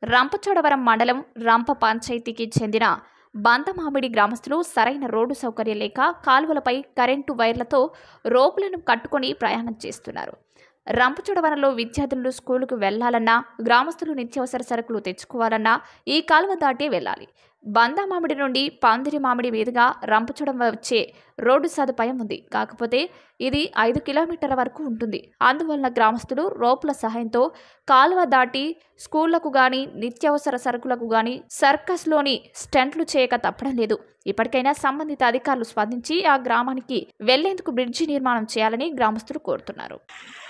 రంపచోడవరం మండలం రంప పంచాయతీకి చెందిన బందమామిడి గ్రామస్తులు సరైన రోడ్డు సౌకర్యం లేక కాలువలపై కరెంటు వైర్లతో రోపులను కట్టుకొని ప్రయాణం చేస్తున్నారు రంపచోడవరంలో విద్యార్థులు స్కూలుకు వెళ్లాలన్నా గ్రామస్తులు నిత్యావసర సరుకులు తెచ్చుకోవాలన్నా ఈ కాలువ దాటి వెళ్ళాలి బందా మామిడి నుండి పందిరి మామిడి మీదుగా రంపచోడం వచ్చే రోడ్డు సదుపాయం ఉంది కాకపోతే ఇది ఐదు కిలోమీటర్ల వరకు ఉంటుంది అందువలన గ్రామస్తులు రోపుల సహాయంతో కాలువ దాటి స్కూళ్లకు గాని నిత్యావసర సరుకులకు గాని సర్కస్లోని స్టంట్లు చేయక తప్పడం లేదు ఇప్పటికైనా సంబంధిత అధికారులు స్పందించి ఆ గ్రామానికి వెళ్లేందుకు బ్రిడ్జి నిర్మాణం చేయాలని గ్రామస్తులు కోరుతున్నారు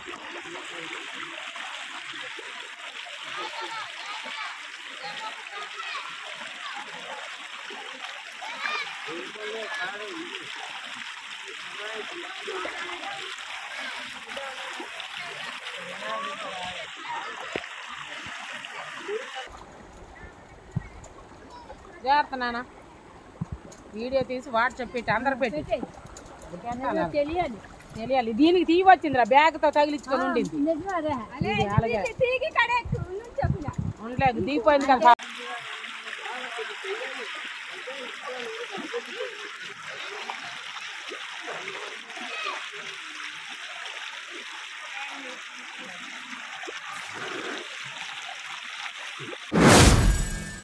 జాగ్రత్త నాన్న వీడియో తీసి వాట్సాప్ పెట్టి అందరు పెట్టి తెలియాలి తెలియాలి దీనికి తీయవచ్చిందిరా బ్యాగ్ తో తగిలించుకొని ఉండింది నిజమే ఇది అలాగే తీగి కడే చెప్పిన ఉండలేదు దిగిపోయింది కదా